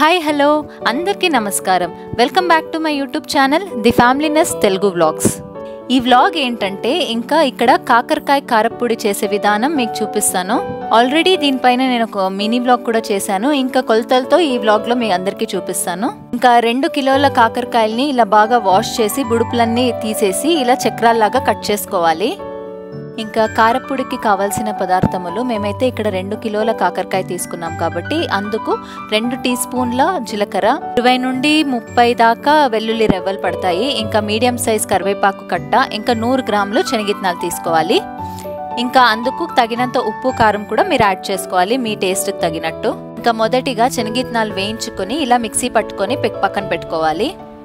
hi hello అందరికీ నమస్కారం welcome back to my YouTube channel the ఫ్యామిలీనెస్ తెలుగు వ్లాగ్స్ ఈ వ్లాగ్ ఏంటంటే ఇంకా ఇక్కడ కాకరకాయ కారప్పొడి చేసే విధానం మీకు చూపిస్తాను ఆల్రెడీ దీనిపైన నేను ఒక మినీ వ్లాగ్ కూడా చేశాను ఇంకా కొలతలతో ఈ వ్లాగ్లో మీ అందరికీ చూపిస్తాను ఇంకా రెండు కిలోల కాకరకాయల్ని ఇలా బాగా వాష్ చేసి బుడుపులన్నీ తీసేసి ఇలా చక్రాల్లాగా కట్ చేసుకోవాలి ఇంకా కారപ്പൊడికి కావాల్సిన పదార్థములు మేమైతే ఇక్కడ రెండు కిలోల కాకరకాయ తీసుకున్నాం కాబట్టి అందుకు రెండు టీ స్పూన్ల జీలకర్ర ఇరవై నుండి ముప్పై దాకా వెల్లుల్లి రెవ్వలు పడతాయి ఇంకా మీడియం సైజ్ కరివేపాకు కట్ట ఇంకా నూరు గ్రాములు శనగిత్తనాలు తీసుకోవాలి ఇంకా అందుకు తగినంత ఉప్పు కారం కూడా మీరు యాడ్ చేసుకోవాలి మీ టేస్ట్కి తగినట్టు ఇంకా మొదటిగా శనగిత్తనాలు వేయించుకొని ఇలా మిక్సీ పట్టుకొని పక్కన పెట్టుకోవాలి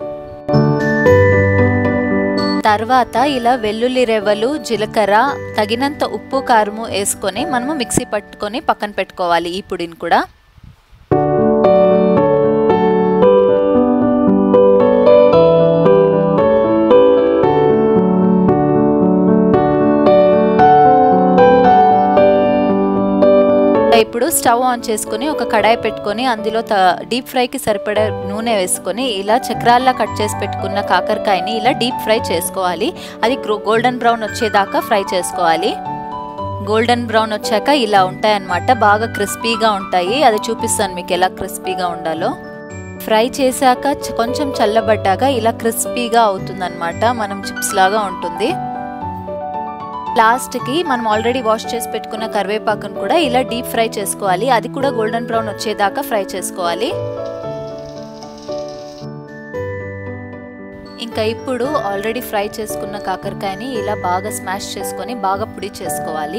తర్వాత ఇలా వెల్లుల్లి రెవ్వలు జీలకర్ర తగినంత ఉప్పు కారము వేసుకొని మనము మిక్సీ పట్టుకొని పక్కన పెట్టుకోవాలి ఈ పొడిని కూడా ఇప్పుడు స్టవ్ ఆన్ చేసుకొని ఒక కడాయి పెట్టుకొని అందులో డీప్ ఫ్రైకి సరిపడే నూనె వేసుకొని ఇలా చక్రాల్లా కట్ చేసి పెట్టుకున్న కాకరకాయని ఇలా డీప్ ఫ్రై చేసుకోవాలి అది గోల్డెన్ బ్రౌన్ వచ్చేదాకా ఫ్రై చేసుకోవాలి గోల్డెన్ బ్రౌన్ వచ్చాక ఇలా ఉంటాయన్నమాట బాగా క్రిస్పీగా ఉంటాయి అది చూపిస్తాను మీకు ఎలా క్రిస్పీగా ఉండాలో ఫ్రై చేశాక కొంచెం చల్లబడ్డాక ఇలా క్రిస్పీగా అవుతుందన్నమాట మనం చిప్స్ లాగా ఉంటుంది లాస్ట్కి మనం ఆల్రెడీ వాష్ చేసి పెట్టుకున్న కరివేపాకును కూడా ఇలా డీప్ ఫ్రై చేసుకోవాలి అది కూడా గోల్డెన్ బ్రౌన్ వచ్చేదాకా ఫ్రై చేసుకోవాలి ఇంకా ఇప్పుడు ఆల్రెడీ ఫ్రై చేసుకున్న కాకరకాయని ఇలా బాగా స్మాష్ చేసుకొని బాగా పొడి చేసుకోవాలి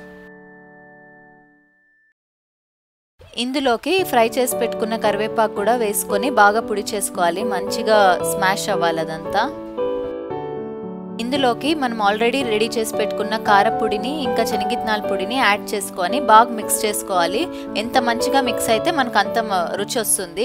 ఇందులోకి ఫ్రై చేసి పెట్టుకున్న కరివేపాకు కూడా వేసుకొని బాగా పొడి చేసుకోవాలి మంచిగా స్మాష్ అవ్వాలి అదంతా ఇందులోకి మనం ఆల్రెడీ రెడీ చేసి పెట్టుకున్న కారపొడిని ఇంకా శనగిత్తనాల పొడిని యాడ్ చేసుకొని బాగా మిక్స్ చేసుకోవాలి ఎంత మంచిగా మిక్స్ అయితే మనకు అంత రుచి వస్తుంది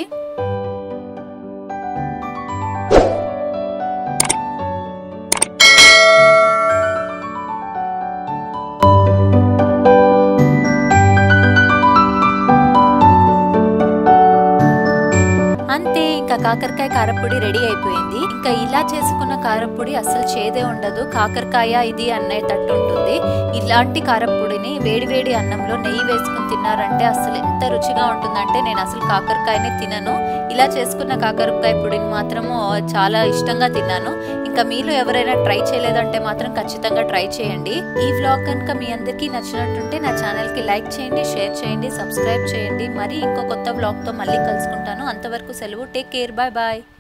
అంతే ఇంకా కాకరకాయ కారపొడి రెడీ అయిపోయింది ఇంకా ఇలా చేసుకున్న కారపొడి అసలు చేదే ఉండదు కాకరకాయ ఇది అన్నయ్యతట్టు ఉంటుంది ఇలాంటి కారపొడిని వేడివేడి అన్నంలో నెయ్యి వేసుకుని తిన్నారంటే అసలు ఎంత రుచిగా ఉంటుందంటే నేను అసలు కాకరకాయని తినను ఇలా చేసుకున్న కాకరకాయ పొడిని మాత్రము చాలా ఇష్టంగా తిన్నాను ఇంకా మీలో ఎవరైనా ట్రై చేయలేదంటే మాత్రం ఖచ్చితంగా ట్రై చేయండి ఈ వ్లాగ్ కనుక మీ అందరికీ నచ్చినట్టుంటే నా ఛానల్కి లైక్ చేయండి షేర్ చేయండి సబ్స్క్రైబ్ చేయండి మరి ఇంకో కొత్త వ్లాగ్తో మళ్ళీ కలుసుకుంటాను అంతవరకు సెలవు టేక్ కేర్ బాయ్ బాయ్